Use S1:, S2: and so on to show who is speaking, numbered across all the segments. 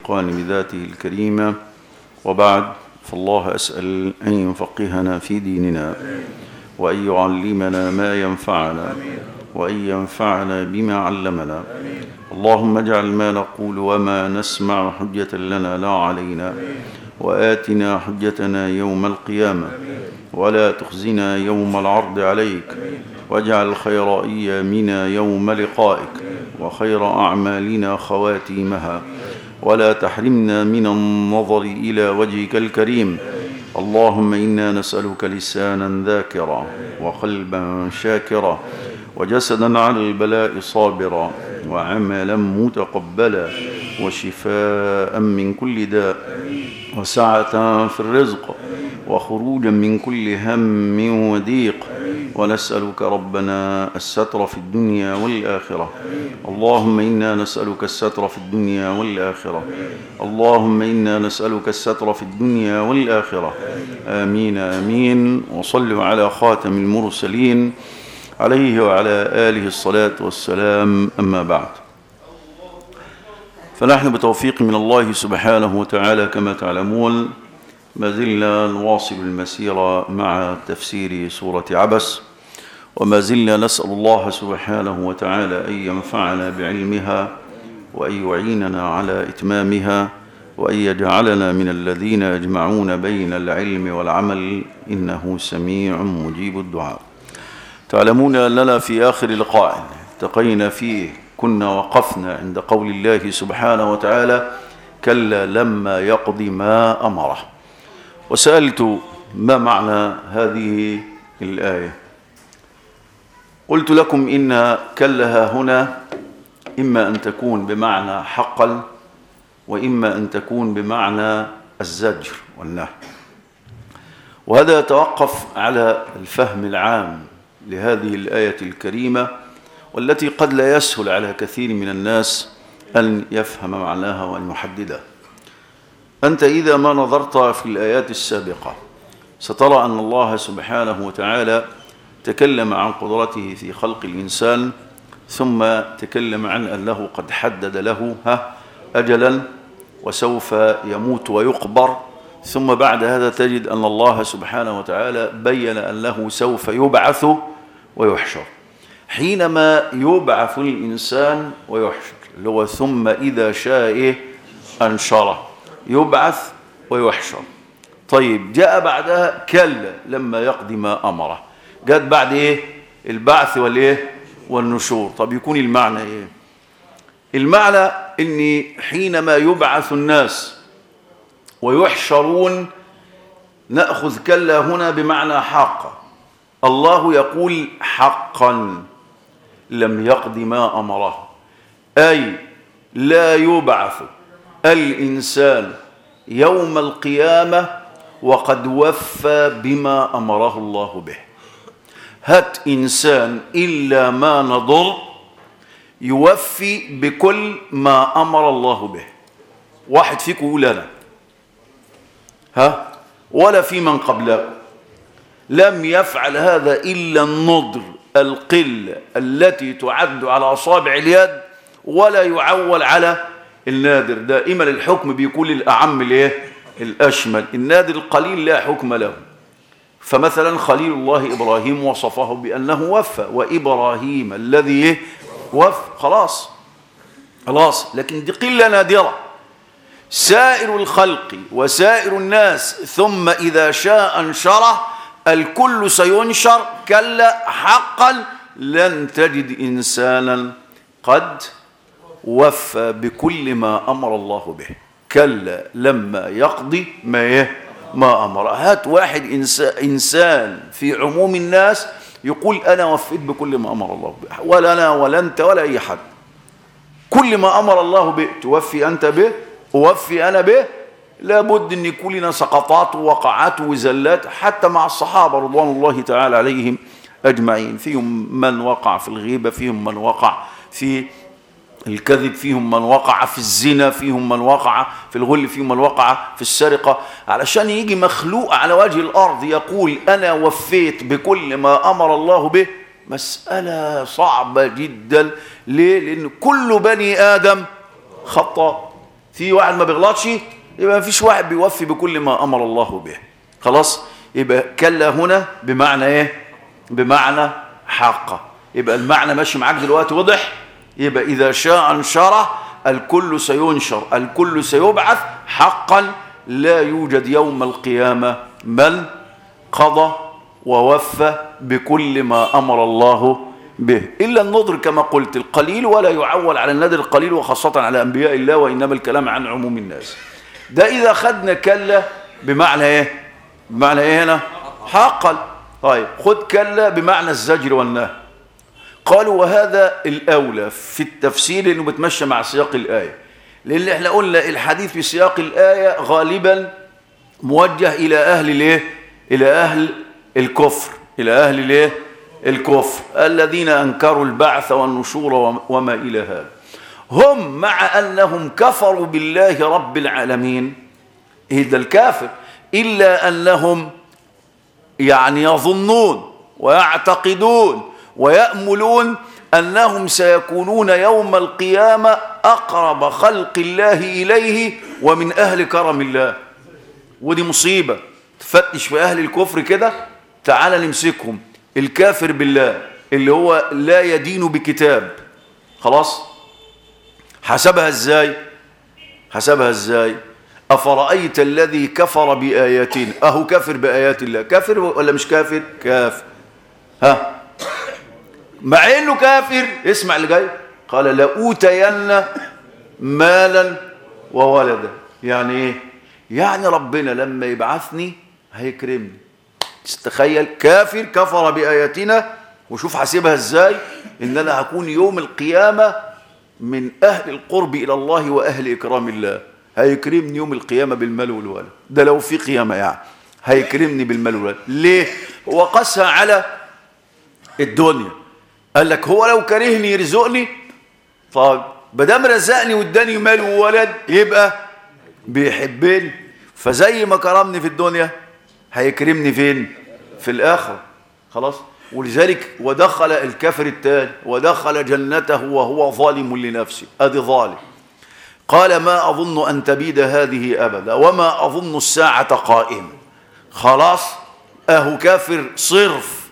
S1: قال بذاته الكريمة وبعد فالله أسأل أن يفقهنا في ديننا وأن يعلمنا ما ينفعنا وأن ينفعنا بما علمنا اللهم اجعل ما نقول وما نسمع حجة لنا لا علينا وآتنا حجتنا يوم القيامة ولا تخزنا يوم العرض عليك واجعل خير أيامنا يوم لقائك وخير أعمالنا خواتيمها ولا تحرمنا من النظر إلى وجهك الكريم اللهم إنا نسألك لسانا ذاكرا وقلبا شاكرا وجسدا على البلاء صابرا وعملا متقبلا وشفاء من كل داء وسعة في الرزق وخروجا من كل هم وضيق ونسألك ربنا الستر في الدنيا والآخرة اللهم إنا نسألك الستر في الدنيا والآخرة اللهم إنا نسألك الستر في الدنيا والآخرة آمين آمين وصلوا على خاتم المرسلين عليه وعلى آله الصلاة والسلام أما بعد فنحن بتوفيق من الله سبحانه وتعالى كما تعلمون ما زلنا نواصل المسيرة مع تفسير سورة عبس وما زلنا نسأل الله سبحانه وتعالى أن ينفعنا بعلمها وأن يعيننا على إتمامها وأن يجعلنا من الذين يجمعون بين العلم والعمل إنه سميع مجيب الدعاء تعلمون أننا في آخر لقاء التقينا فيه كنا وقفنا عند قول الله سبحانه وتعالى كلا لما يقضي ما أمره وسألت ما معنى هذه الآية قلت لكم إن كلها هنا إما أن تكون بمعنى حقا وإما أن تكون بمعنى الزجر والنهي وهذا يتوقف على الفهم العام لهذه الآية الكريمة والتي قد لا يسهل على كثير من الناس أن يفهم معناها وأن يحددها أنت إذا ما نظرت في الآيات السابقة سترى أن الله سبحانه وتعالى تكلم عن قدرته في خلق الإنسان ثم تكلم عن أنه قد حدد له ها أجلا وسوف يموت ويقبر ثم بعد هذا تجد أن الله سبحانه وتعالى بين أنه سوف يبعث ويحشر حينما يبعث الإنسان ويحشر اللي هو ثم إذا شاء أنشره يبعث ويحشر طيب جاء بعدها كلا لما يقضي ما أمره جاءت بعد إيه البعث والإيه والنشور طب يكون المعنى إيه المعنى أن حينما يبعث الناس ويحشرون نأخذ كلا هنا بمعنى حق الله يقول حقا لم يقض ما أمره أي لا يبعث الإنسان يوم القيامة وقد وفى بما أمره الله به هات إنسان إلا ما نضر يوفي بكل ما أمر الله به واحد فيكم يقول أنا ها ولا في من قبلكم لم يفعل هذا إلا النضر القلة التي تعد على أصابع اليد ولا يعول على النادر دائما الحكم بيكون للأعم الايه الأشمل النادر القليل لا حكم له فمثلا خليل الله إبراهيم وصفه بأنه وفى وإبراهيم الذي وفى خلاص خلاص لكن دي قلة نادرة سائر الخلق وسائر الناس ثم إذا شاء انشره الكل سينشر كلا حقا لن تجد إنسانا قد وفى بكل ما أمر الله به كلا لما يقضي ما يه ما أمر هات واحد إنسان في عموم الناس يقول أنا وفيت بكل ما أمر الله به ولا أنا ولا أنت ولا أي حد كل ما أمر الله به توفي أنت به أوفي أنا به لابد أن يكون لنا سقطات ووقعات وزلات حتى مع الصحابة رضوان الله تعالى عليهم أجمعين فيهم من وقع في الغيبة فيهم من وقع في الكذب فيهم من وقع في الزنا فيهم من وقع في الغل فيهم من وقع في السرقة علشان يجي مخلوق على وجه الأرض يقول أنا وفيت بكل ما أمر الله به مسألة صعبة جدا ليه؟ لأن كل بني آدم خطأ في واحد ما بيغلطش يبقى ما فيش واحد بيوفي بكل ما امر الله به خلاص يبقى كلا هنا بمعنى ايه بمعنى حقه يبقى المعنى ماشي معاك دلوقتي واضح يبقى اذا شاء انشره الكل سينشر الكل سيبعث حقا لا يوجد يوم القيامه من قضى ووفى بكل ما امر الله به إلا النظر كما قلت القليل ولا يعول على النادر القليل وخاصة على أنبياء الله وإنما الكلام عن عموم الناس ده إذا خدنا كلا بمعنى إيه بمعنى إيه هنا حقا طيب خد كلا بمعنى الزجر والنهي قالوا وهذا الأولى في التفسير إنه بتمشى مع سياق الآية لأن احنا قلنا الحديث في سياق الآية غالبا موجه إلى أهل الإيه إلى أهل الكفر إلى أهل الإيه الكفر الذين أنكروا البعث والنشور وما إلى هذا هم مع أنهم كفروا بالله رب العالمين إذا الكافر إلا أنهم يعني يظنون ويعتقدون ويأملون أنهم سيكونون يوم القيامة أقرب خلق الله إليه ومن أهل كرم الله ودي مصيبة تفتش في أهل الكفر كده تعال نمسكهم الكافر بالله اللي هو لا يدين بكتاب خلاص حسبها ازاي حسبها ازاي أفرأيت الذي كفر بآياتنا أهو كافر بآيات الله كافر ولا مش كافر كافر ها مع انه كافر اسمع اللي جاي قال لأوتين مالا وولدا يعني ايه يعني ربنا لما يبعثني هيكرمني تتخيل كافر كفر بآياتنا وشوف حاسبها ازاي ان انا هكون يوم القيامة من اهل القرب الى الله واهل اكرام الله هيكرمني يوم القيامة بالمال والولد ده لو في قيامة يعني هيكرمني بالمال والولد ليه هو قسها على الدنيا قال لك هو لو كرهني يرزقني طيب بدام رزقني واداني مال وولد يبقى بيحبني فزي ما كرمني في الدنيا هيكرمني فين في الآخرة خلاص ولذلك ودخل الكافر التاني ودخل جنته وهو ظالم لنفسه أدي ظالم قال ما أظن أن تبيد هذه أبدا وما أظن الساعة قائمة خلاص أهو كافر صرف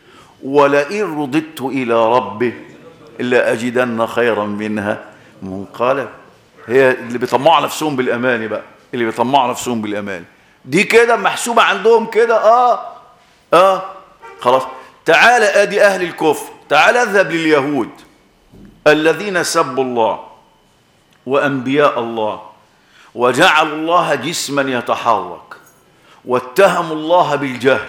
S1: ولئن رددت إلى ربي إلا أجدن خيرا منها منقلب هي اللي بيطمعوا نفسهم بالأمان بقى اللي بيطمعوا نفسهم بالأمان دي كده محسوبة عندهم كده آه آه خلاص تعال ادي اهل الكفر تعال اذهب لليهود الذين سبوا الله وانبياء الله وجعلوا الله جسما يتحرك واتهموا الله بالجهل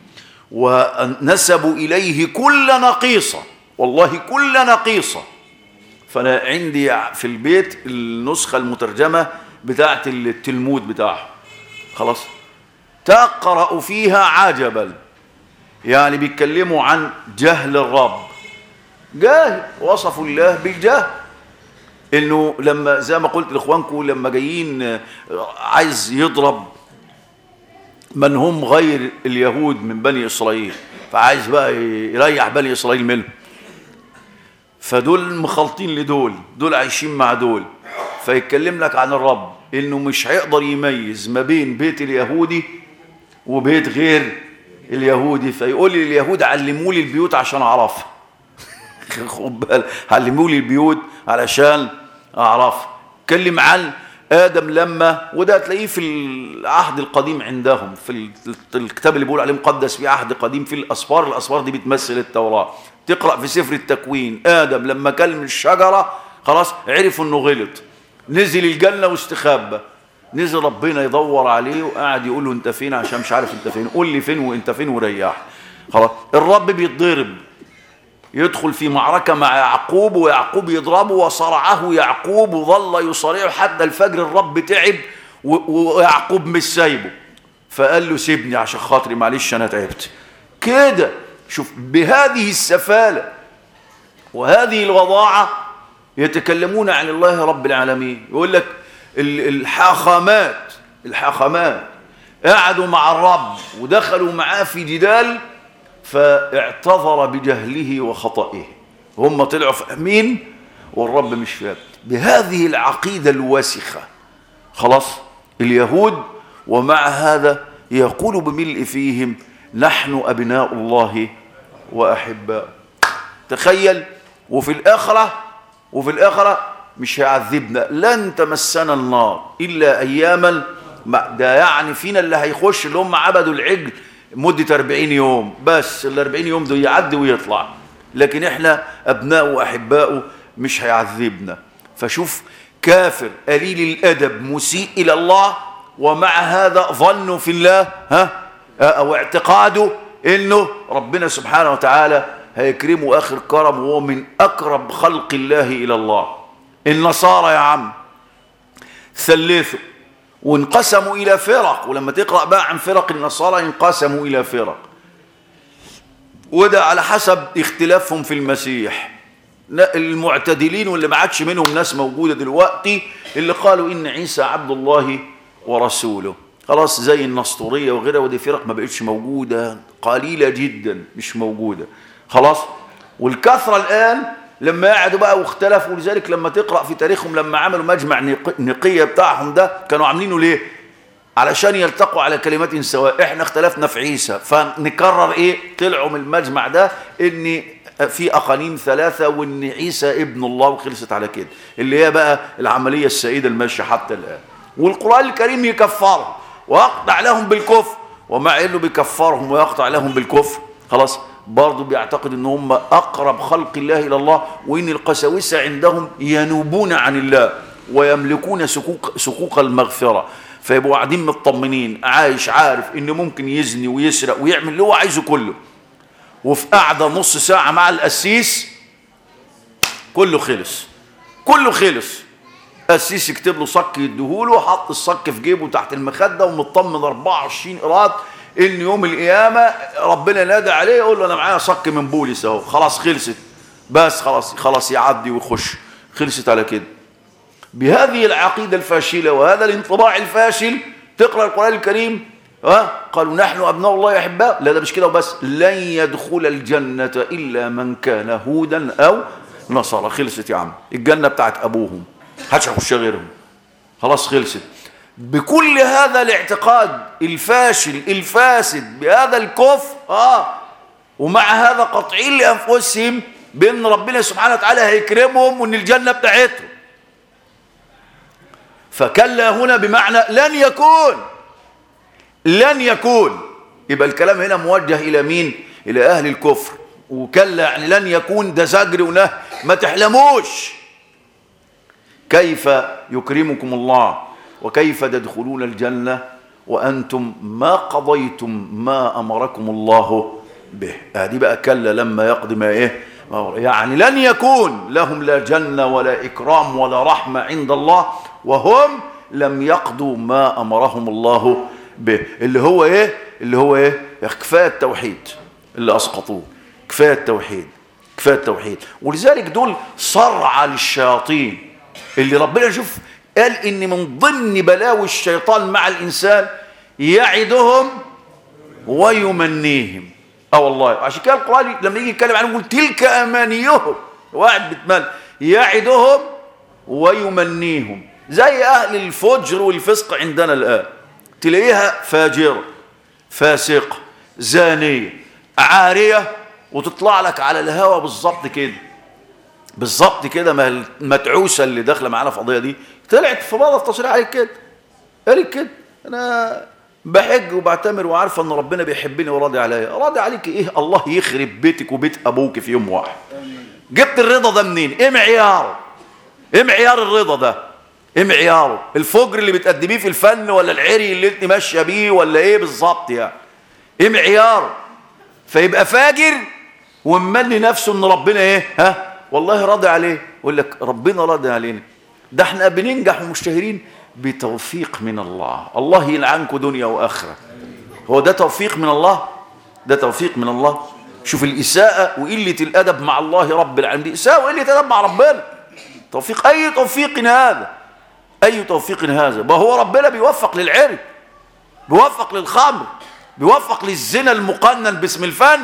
S1: ونسبوا اليه كل نقيصه والله كل نقيصه فانا عندي في البيت النسخه المترجمه بتاعه التلمود بتاعه خلاص تقرا فيها عجبا يعني بيتكلموا عن جهل الرب جاهل وصفوا الله بالجهل انه لما زي ما قلت لاخوانكم لما جايين عايز يضرب من هم غير اليهود من بني اسرائيل فعايز بقى يريح بني اسرائيل منهم فدول مخلطين لدول دول عايشين مع دول فيتكلم لك عن الرب انه مش هيقدر يميز ما بين بيت اليهودي وبيت غير اليهودي فيقول لي اليهود علموا لي البيوت عشان اعرفها خد بالك علموا لي البيوت علشان اعرفها اتكلم عن ادم لما وده تلاقيه في العهد القديم عندهم في الكتاب اللي بيقول عليه مقدس في عهد قديم في الاسفار الاسفار دي بتمثل التوراه تقرا في سفر التكوين ادم لما كل من الشجره خلاص عرف انه غلط نزل الجنه واستخبى نزل ربنا يدور عليه وقاعد يقول له انت فين عشان مش عارف انت فين قول لي فين وانت فين وريح خلاص الرب بيتضرب يدخل في معركة مع يعقوب ويعقوب يضربه وصرعه يعقوب وظل يصارعه حتى الفجر الرب تعب ويعقوب مش سايبه فقال له سيبني عشان خاطري معلش انا تعبت كده شوف بهذه السفالة وهذه الوضاعة يتكلمون عن الله رب العالمين يقول لك الحاخامات الحاخامات قعدوا مع الرب ودخلوا معاه في جدال فاعتذر بجهله وخطئه هم طلعوا فاهمين والرب مش فاهم بهذه العقيدة الواسخة خلاص اليهود ومع هذا يقول بملء فيهم نحن أبناء الله وأحباء تخيل وفي الآخرة وفي الآخرة مش هيعذبنا لن تمسنا النار إلا أياما ده يعني فينا اللي هيخش اللي هم عبدوا العجل مدة 40 يوم بس ال 40 يوم دول يعدي ويطلع لكن احنا أبناء وأحباء مش هيعذبنا فشوف كافر قليل الأدب مسيء إلى الله ومع هذا ظنوا في الله ها أو اعتقاده إنه ربنا سبحانه وتعالى هيكرمه آخر كرم وهو من أقرب خلق الله إلى الله النصارى يا عم ثلثوا وانقسموا إلى فرق ولما تقرأ بقى عن فرق النصارى انقسموا إلى فرق وده على حسب اختلافهم في المسيح المعتدلين واللي ما عادش منهم ناس موجودة دلوقتي اللي قالوا إن عيسى عبد الله ورسوله خلاص زي النسطورية وغيرها ودي فرق ما بقتش موجودة قليلة جدا مش موجودة خلاص والكثرة الآن لما قعدوا بقى واختلفوا ولذلك لما تقرأ في تاريخهم لما عملوا مجمع نقية بتاعهم ده كانوا عاملينه ليه علشان يلتقوا على كلمات سواء احنا اختلفنا في عيسى فنكرر ايه طلعوا من المجمع ده ان في اقانيم ثلاثة وان عيسى ابن الله وخلصت على كده اللي هي بقى العملية السائدة الماشية حتى الان والقرآن الكريم يكفرهم ويقطع لهم بالكفر ومع انه بيكفرهم ويقطع لهم بالكفر خلاص برضه بيعتقد ان هم اقرب خلق الله الى الله وان القساوسه عندهم ينوبون عن الله ويملكون سكوك سكوك المغفره فيبقوا قاعدين مطمنين عايش عارف ان ممكن يزني ويسرق ويعمل اللي هو عايزه كله وفي قعده نص ساعه مع القسيس كله خلص كله خلص قسيس يكتب له صك يديهوله حط الصك في جيبه تحت المخده ومطمن 24 قراط ان يوم القيامه ربنا نادى عليه يقول له انا معايا صك من بوليس اهو خلاص خلصت بس خلاص خلاص يعدي ويخش خلصت على كده بهذه العقيده الفاشله وهذا الانطباع الفاشل تقرا القران الكريم ها قالوا نحن ابناء الله احباء لا ده مش كده وبس لن يدخل الجنه الا من كان هودا او نصارى خلصت يا عم الجنه بتاعت ابوهم محدش هيخش غيرهم خلاص خلصت بكل هذا الاعتقاد الفاشل الفاسد بهذا الكفر اه ومع هذا قطعين لانفسهم بان ربنا سبحانه وتعالى هيكرمهم وان الجنه بتاعتهم فكلا هنا بمعنى لن يكون لن يكون يبقى الكلام هنا موجه الى مين الى اهل الكفر وكلا يعني لن يكون ده زجر ونهي ما تحلموش كيف يكرمكم الله وكيف تدخلون الجنة وأنتم ما قضيتم ما أمركم الله به هذه بقى كلا لما يقضي ما إيه يعني لن يكون لهم لا جنة ولا إكرام ولا رحمة عند الله وهم لم يقضوا ما أمرهم الله به اللي هو إيه اللي هو إيه كفاية التوحيد اللي أسقطوه كفاية التوحيد كفاية التوحيد ولذلك دول صرع للشياطين اللي ربنا يشوف قال ان من ضمن بلاوي الشيطان مع الانسان يعدهم ويمنيهم اه والله عشان كده القران لما يجي يتكلم عنهم يقول تلك امانيهم واحد بتمل يعدهم ويمنيهم زي اهل الفجر والفسق عندنا الان تلاقيها فاجره فاسقه زانيه عاريه وتطلع لك على الهوا بالظبط كده بالظبط كده ما المتعوسه اللي داخله معانا في القضيه دي طلعت في بعض التصريح عليك كده قالت كده انا بحج وبعتمر وعارفه ان ربنا بيحبني وراضي عليا راضي عليك ايه الله يخرب بيتك وبيت ابوك في يوم واحد جبت الرضا ده منين ايه معياره ايه معيار الرضا ده ايه معياره الفجر اللي بتقدميه في الفن ولا العري اللي انت ماشيه بيه ولا ايه بالظبط يعني ايه معياره فيبقى فاجر وممني نفسه ان ربنا ايه ها والله راضي عليه يقول لك ربنا راضي علينا ده احنا بننجح ومشتهرين بتوفيق من الله الله يلعنكم دنيا واخره هو ده توفيق من الله ده توفيق من الله شوف الإساءة وقلة الأدب مع الله رب العالمين إساءة وقلة أدب مع ربنا توفيق أي توفيق هذا أي توفيق هذا ما هو ربنا بيوفق للعرق بيوفق للخمر بيوفق للزنا المقنن باسم الفن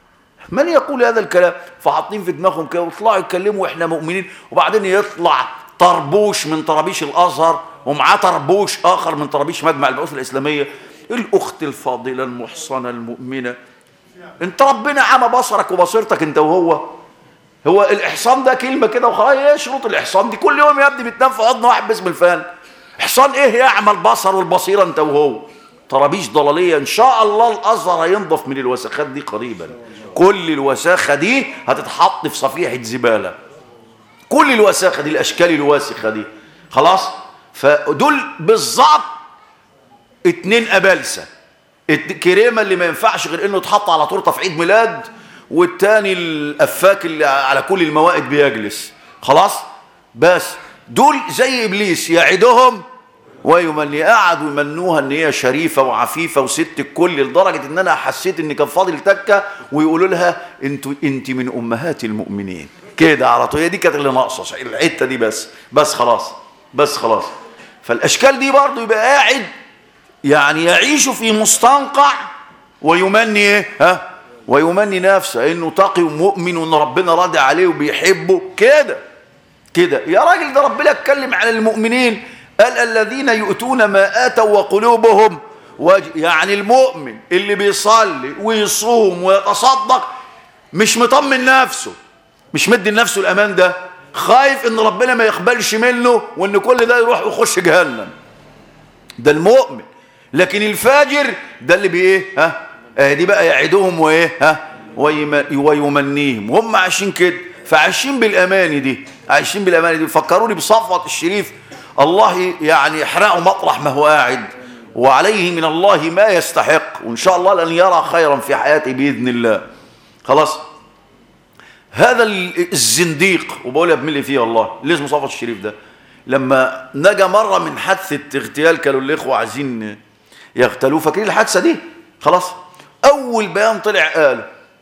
S1: من يقول هذا الكلام فحاطين في دماغهم كده ويطلعوا يتكلموا واحنا مؤمنين وبعدين يطلع طربوش من طرابيش الازهر ومعاه طربوش اخر من طرابيش مجمع البعوث الاسلاميه الاخت الفاضله المحصنه المؤمنه انت ربنا عمى بصرك وبصيرتك انت وهو هو الاحصان ده كلمه كده وخلاص ايه شروط الاحصان دي كل يوم يا ابني بتنام في حضن واحد باسم الفان احصان ايه يعمى البصر والبصيره انت وهو طرابيش ضلاليه ان شاء الله الازهر هينضف من الوسخات دي قريبا كل الوساخه دي هتتحط في صفيحه زباله كل الوساخه دي الاشكال الواسخه دي خلاص فدول بالظبط اتنين ابلسه الكريمه اللي ما ينفعش غير انه يتحط على تورته في عيد ميلاد والتاني الافاك اللي على كل الموائد بيجلس خلاص بس دول زي ابليس يعدهم ويمني قعدوا يمنوها ان هي شريفه وعفيفه وست الكل لدرجه ان انا حسيت ان كان فاضل تكه ويقولوا لها انت انت من امهات المؤمنين كده على طول هي دي كانت اللي ناقصه الحته دي بس بس خلاص بس خلاص فالاشكال دي برضه يبقى قاعد يعني يعيش في مستنقع ويمني ايه ها ويمني نفسه انه تقي ومؤمن وان ربنا راضي عليه وبيحبه كده كده يا راجل ده ربنا اتكلم على المؤمنين قال الذين يؤتون ما اتوا وقلوبهم وج... يعني المؤمن اللي بيصلي ويصوم ويتصدق مش مطمن نفسه مش مدي لنفسه الامان ده خايف ان ربنا ما يقبلش منه وان كل ده يروح ويخش جهنم ده المؤمن لكن الفاجر ده اللي بايه ها آه دي بقى يعدهم وايه ها ويمنيهم وهم عايشين كده فعايشين بالاماني دي عايشين بالاماني دي فكروني بصفوه الشريف الله يعني يحرقه مطرح ما هو قاعد وعليه من الله ما يستحق وان شاء الله لن يرى خيرا في حياته باذن الله خلاص هذا الزنديق وبقول ابن فيه الله ليه اسمه صفوه الشريف ده لما نجا مره من حادثه اغتيال كانوا الاخوه عايزين يغتالوه فاكرين الحادثه دي خلاص اول بيان طلع قال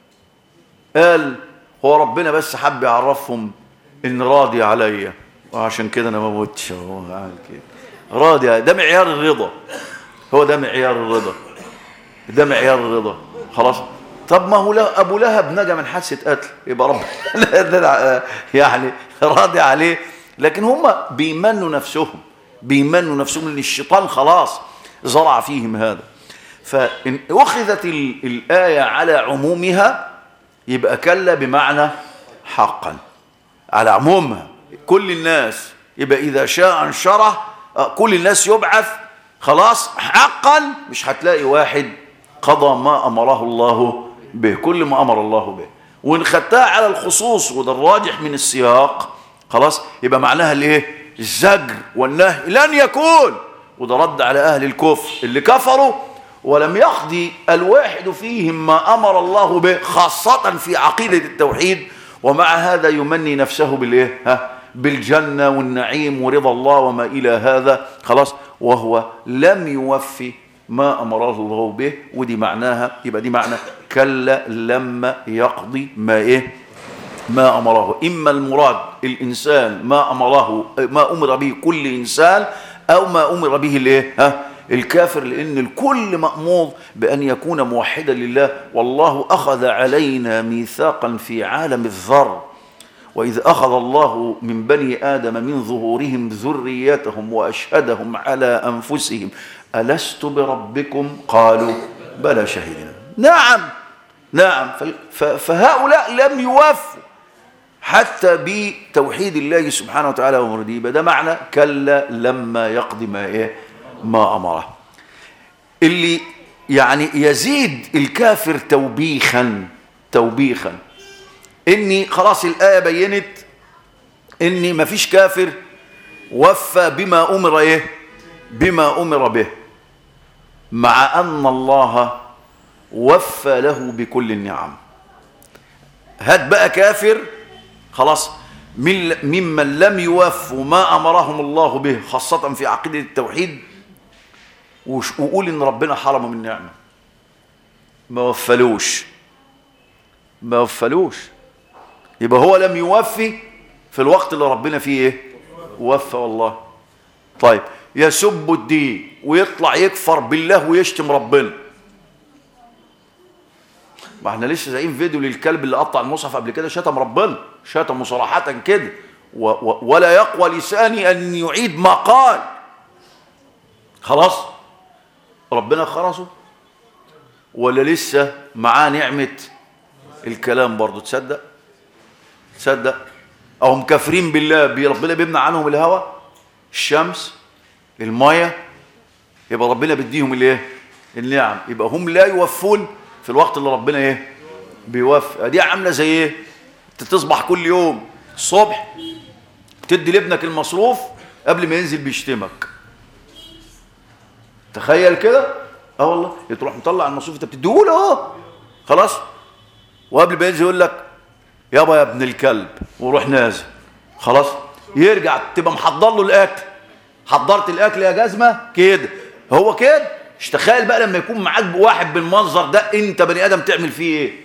S1: قال هو ربنا بس حب يعرفهم ان راضي عليا وعشان كده انا ما موتش هو قال كده راضي ده معيار الرضا هو ده معيار الرضا ده معيار الرضا خلاص طب ما هو ابو لهب نجا من حادثه قتل يبقى ربنا يعني راضي عليه لكن هم بيمنوا نفسهم بيمنوا نفسهم لان الشيطان خلاص زرع فيهم هذا فإن أخذت الآية على عمومها يبقى كلا بمعنى حقا على عمومها كل الناس يبقى إذا شاء انشره كل الناس يبعث خلاص حقا مش هتلاقي واحد قضى ما أمره الله به كل ما أمر الله به وإن خدتها على الخصوص وده الراجح من السياق خلاص يبقى معناها الايه الزجر والنهي لن يكون وده رد على أهل الكفر اللي كفروا ولم يقضي الواحد فيهم ما أمر الله به خاصة في عقيدة التوحيد ومع هذا يمني نفسه بالإيه؟ ها؟ بالجنة والنعيم ورضا الله وما إلى هذا خلاص وهو لم يوفي ما أمره الله به ودي معناها يبقى دي معنى كلا لما يقضي ما إيه ما أمره إما المراد الإنسان ما أمره ما أمر به كل إنسان أو ما أمر به الإيه ها الكافر لأن الكل مأمور بأن يكون موحدا لله والله أخذ علينا ميثاقا في عالم الذر وإذ أخذ الله من بني آدم من ظهورهم ذريتهم وأشهدهم على أنفسهم ألست بربكم قالوا بلى شهدنا نعم نعم فهؤلاء لم يوفوا حتى بتوحيد الله سبحانه وتعالى ومرده ده معنى كلا لما يقضي ما ايه ما امره اللي يعني يزيد الكافر توبيخا توبيخا اني خلاص الايه بينت اني ما فيش كافر وفى بما امر ايه بما امر به مع ان الله وفى له بكل النعم هات بقى كافر خلاص ممن لم يوفوا ما امرهم الله به خاصه في عقيده التوحيد وقول ان ربنا حرمه من نعمه ما وفلوش ما وفلوش يبقى هو لم يوفي في الوقت اللي ربنا فيه ايه وفى والله طيب يسب الدين ويطلع يكفر بالله ويشتم ربنا ما احنا لسه زايين فيديو للكلب اللي قطع المصحف قبل كده شتم ربنا شتمه صراحة كده و و ولا يقوى لساني أن يعيد ما قال خلاص ربنا خرسه ولا لسه معاه نعمة الكلام برضو تصدق تصدق أو مكافرين بالله بي- ربنا بيمنع عنهم الهوى الشمس المية يبقى ربنا بيديهم الايه النعم يبقى هم لا يوفون في الوقت اللي ربنا ايه بيوفي دي عامله زي ايه انت تصبح كل يوم الصبح تدي لابنك المصروف قبل ما ينزل بيشتمك تخيل كده اه والله تروح مطلع المصروف انت بتديهوله اهو خلاص وقبل ما ينزل يقول لك يابا يا ابن الكلب وروح نازل خلاص يرجع تبقى محضر له الاكل حضرت الاكل يا جزمه كده هو كده مش تخيل بقى لما يكون معاك واحد بالمنظر ده انت بني ادم تعمل فيه ايه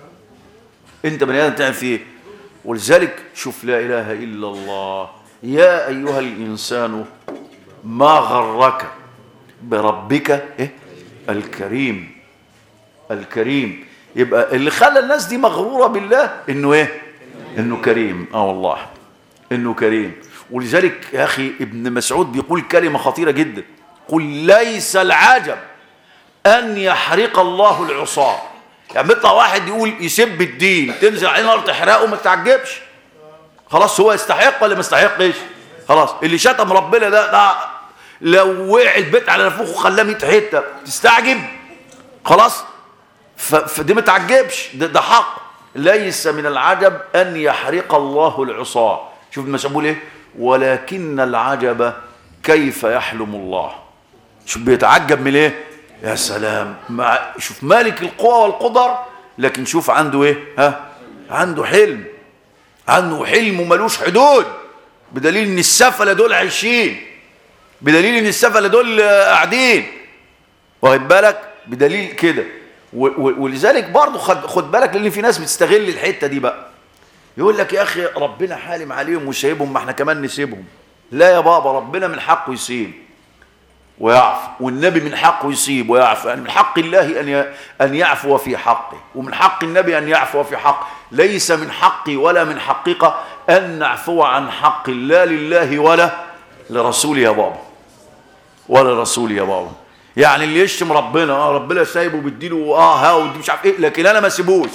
S1: انت بني ادم تعمل فيه ايه ولذلك شوف لا اله الا الله يا ايها الانسان ما غرك بربك إيه؟ الكريم الكريم يبقى اللي خلى الناس دي مغرورة بالله انه ايه انه كريم اه والله انه كريم ولذلك يا اخي ابن مسعود بيقول كلمة خطيرة جدا قل ليس العجب ان يحرق الله العصاة يعني بيطلع واحد يقول يسب الدين تنزل عليه نار تحرقه ما تعجبش خلاص هو يستحق ولا ما يستحقش خلاص اللي شتم ربنا ده ده لو وقع البيت على نفوخه خلاه 100 حته تستعجب خلاص ف- فدي ما تعجبش ده, ده حق ليس من العجب ان يحرق الله العصاة شوف المسؤول بيقول ايه ولكن العجب كيف يحلم الله شوف بيتعجب من ايه يا سلام مع شوف مالك القوى والقدر لكن شوف عنده ايه ها عنده حلم عنده حلم وملوش حدود بدليل ان السفله دول عايشين بدليل ان السفله دول آه، قاعدين واخد بالك بدليل كده و- و- ولذلك برضه خد, خد بالك لان في ناس بتستغل الحته دي بقى يقول لك يا اخي ربنا حالم عليهم وسايبهم ما احنا كمان نسيبهم لا يا بابا ربنا من حقه يسيب ويعفو والنبي من حقه يسيب ويعفو يعني من حق الله ان ي- ان يعفو في حقه ومن حق النبي ان يعفو في حقه ليس من حقي ولا من حقك ان نعفو عن حق لا لله ولا لرسول يا بابا ولا رسول يا بابا يعني اللي يشتم ربنا اه ربنا سايبه بيديله اه ها ودي مش عارف ايه لكن انا ما سيبوش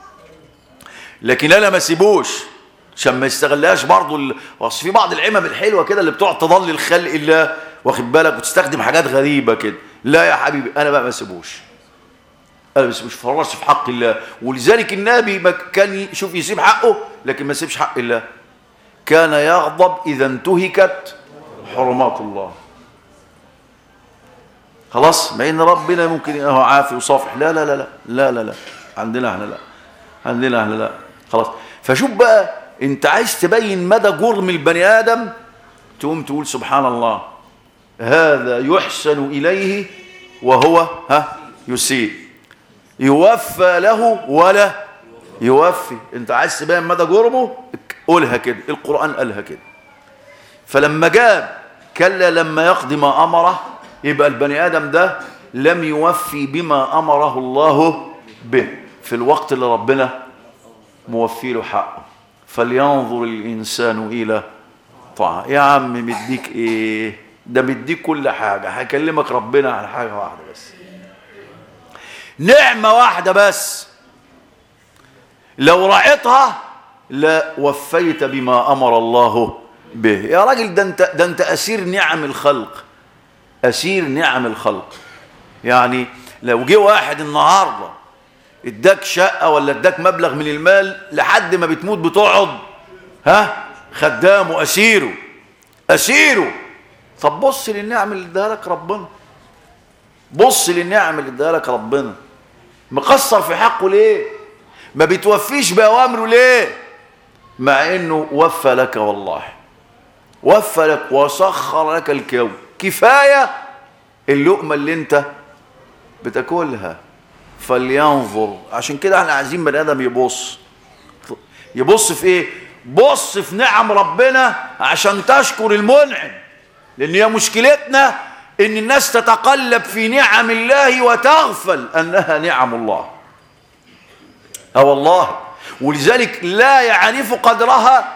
S1: لكن انا ما سيبوش عشان ما يستغلهاش برضه ال... اصل في بعض العمم الحلوه كده اللي بتقعد تضل الخلق الله واخد بالك وتستخدم حاجات غريبه كده لا يا حبيبي انا بقى ما سيبوش انا بس مش فرش في حق الله ولذلك النبي ما كان يشوف يسيب حقه لكن ما يسيبش حق الله كان يغضب اذا انتهكت حرمات الله خلاص مع ان ربنا ممكن هو عافي وصافح لا لا لا لا لا لا لا عندنا احنا لا عندنا احنا لا خلاص فشوف بقى انت عايز تبين مدى جرم البني ادم تقوم تقول سبحان الله هذا يحسن اليه وهو ها يسيء يوفى له ولا يوفي انت عايز تبين مدى جرمه قولها كده القران قالها كده فلما جاب كلا لما يقضي ما امره يبقى البني ادم ده لم يوفي بما امره الله به في الوقت اللي ربنا موفي له حقه فلينظر الانسان الى طاعه يا عم مديك ايه ده مديك كل حاجه هكلمك ربنا عن حاجه واحده بس نعمه واحده بس لو رعيتها لا وفيت بما امر الله به يا راجل ده انت ده انت اسير نعم الخلق اسير نعم الخلق يعني لو جه واحد النهارده اداك شقه ولا اداك مبلغ من المال لحد ما بتموت بتقعد ها خدامه اسيره اسيره طب بص للنعم اللي اداها لك ربنا بص للنعم اللي اداها لك ربنا مقصر في حقه ليه ما بتوفيش باوامره ليه مع انه وفى لك والله وفى لك وسخر لك الكون كفايه اللقمه اللي انت بتاكلها فلينظر عشان كده احنا عايزين بني ادم يبص يبص في ايه بص في نعم ربنا عشان تشكر المنعم لان هي مشكلتنا ان الناس تتقلب في نعم الله وتغفل انها نعم الله اه والله ولذلك لا يعرف قدرها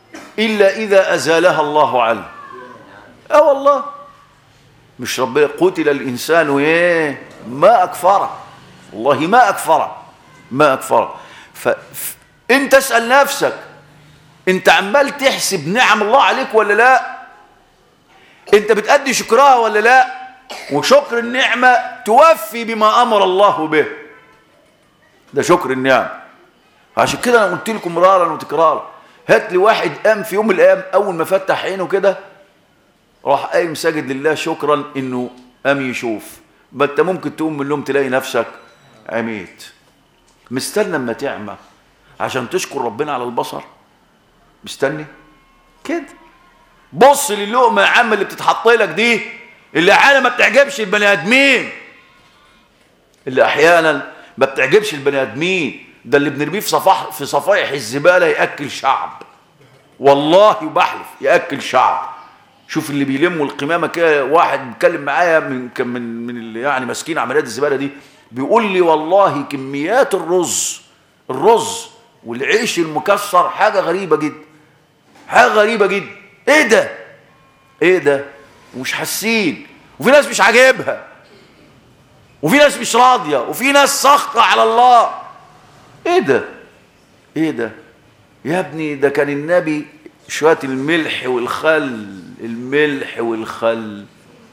S1: إلا إذا أزالها الله عنه اه والله مش ربنا قتل الإنسان ايه ما أكفره والله ما أكفره ما أكفره فأنت اسأل نفسك أنت عمال تحسب نعم الله عليك ولا لا أنت بتأدي شكرها ولا لا وشكر النعمة توفي بما أمر الله به ده شكر النعم عشان كده أنا قلت لكم مرارا وتكرارا هات لي واحد قام في يوم من الأيام أول ما فتح عينه كده راح قايم ساجد لله شكرا انه قام يشوف ما انت ممكن تقوم من النوم تلاقي نفسك عميت مستنى اما تعمى عشان تشكر ربنا على البصر مستني كده بص للقمه يا عم اللي بتتحط لك دي اللي احيانا ما بتعجبش البني ادمين اللي احيانا ما بتعجبش البني ادمين ده اللي بنرميه في صفاح في صفايح الزباله ياكل شعب والله بحلف ياكل شعب شوف اللي بيلموا القمامه كده واحد بيتكلم معايا من كان من من اللي يعني ماسكين عمليات الزباله دي بيقول لي والله كميات الرز الرز والعيش المكسر حاجه غريبه جدا حاجه غريبه جدا ايه ده ايه ده ومش حاسين وفي ناس مش عاجبها وفي ناس مش راضيه وفي ناس ساخطه على الله ايه ده ايه ده يا ابني ده كان النبي شويه الملح والخل الملح والخل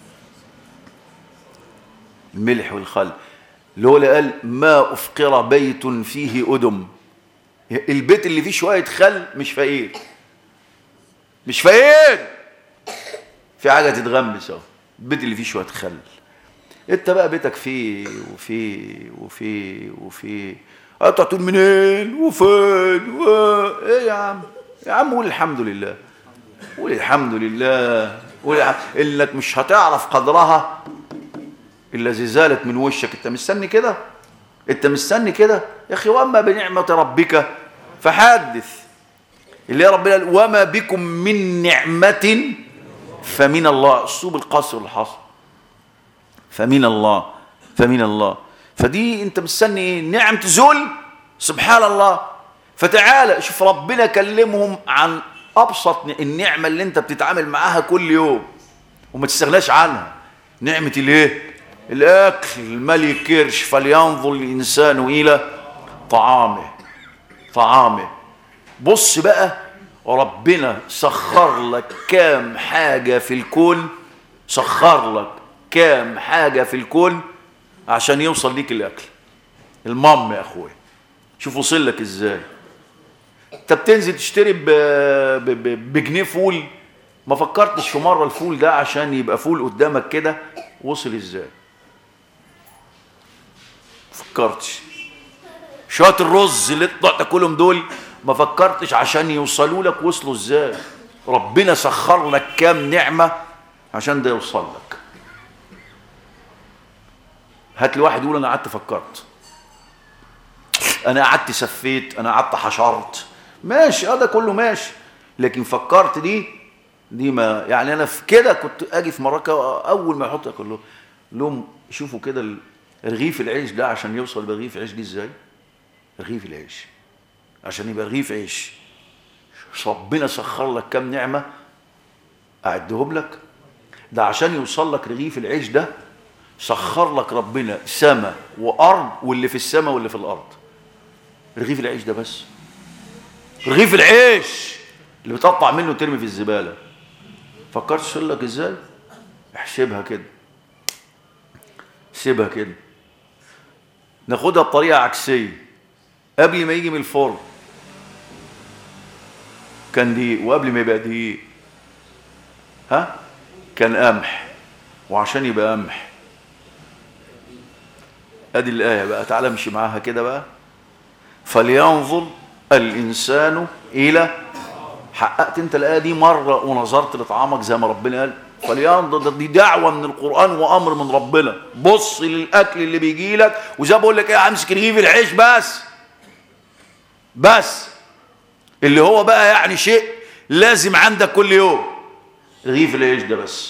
S1: الملح والخل لولا قال ما افقر بيت فيه ادم البيت اللي فيه شويه خل مش فقير مش فقير في حاجه تتغمس اهو البيت اللي فيه شويه خل انت بقى بيتك فيه وفيه وفيه وفيه انت تقول منين وفين و... ايه يا عم يا عم قول الحمد لله قول الحمد لله قول الحمد... انك مش هتعرف قدرها الا اذا زالت من وشك انت مستني كده انت مستني كده يا اخي واما بنعمه ربك فحدث اللي يا ربنا قال وما بكم من نعمه فمن الله اسلوب القصر الحصر فمن الله فمن الله فدي انت مستني ايه نعم تزول سبحان الله فتعالى شوف ربنا كلمهم عن ابسط النعمه اللي انت بتتعامل معاها كل يوم وما تستغناش عنها نعمه الايه الاكل الملي كرش فلينظر الانسان الى طعامه طعامه بص بقى ربنا سخر لك كام حاجه في الكون سخر لك كام حاجه في الكون عشان يوصل ليك الاكل المام يا اخويا شوف وصل لك ازاي انت بتنزل تشتري ب... ب... ب... بجنيه فول ما فكرتش في مره الفول ده عشان يبقى فول قدامك كده وصل ازاي فكرتش شويه الرز اللي تطلع تاكلهم دول ما فكرتش عشان يوصلوا لك وصلوا ازاي ربنا سخر لك كام نعمه عشان ده يوصل لك هات لي واحد يقول انا قعدت فكرت انا قعدت سفيت انا قعدت حشرت ماشي هذا كله ماشي لكن فكرت دي دي ما يعني انا في كده كنت اجي في مراكه اول ما احط اقول له لهم شوفوا كده رغيف العيش ده عشان يوصل برغيف العيش دي ازاي رغيف العيش عشان يبقى رغيف عيش ربنا سخر لك كام نعمه اعدهم لك ده عشان يوصل لك رغيف العيش ده سخر لك ربنا سماء وارض واللي في السماء واللي في الارض رغيف العيش ده بس رغيف العيش اللي بتقطع منه ترمي في الزباله فكرت تقول لك ازاي احسبها كده سيبها كده ناخدها بطريقه عكسيه قبل ما يجي من الفرن كان دقيق وقبل ما يبقى دقيق ها كان قمح وعشان يبقى قمح ادي الايه بقى تعالى امشي معاها كده بقى فلينظر الانسان الى حققت انت الايه دي مره ونظرت لطعامك زي ما ربنا قال فلينظر دي دعوه من القران وامر من ربنا بص للاكل اللي بيجي لك وزي ما بقول لك ايه امسك رغيف العيش بس بس اللي هو بقى يعني شيء لازم عندك كل يوم رغيف العيش ده بس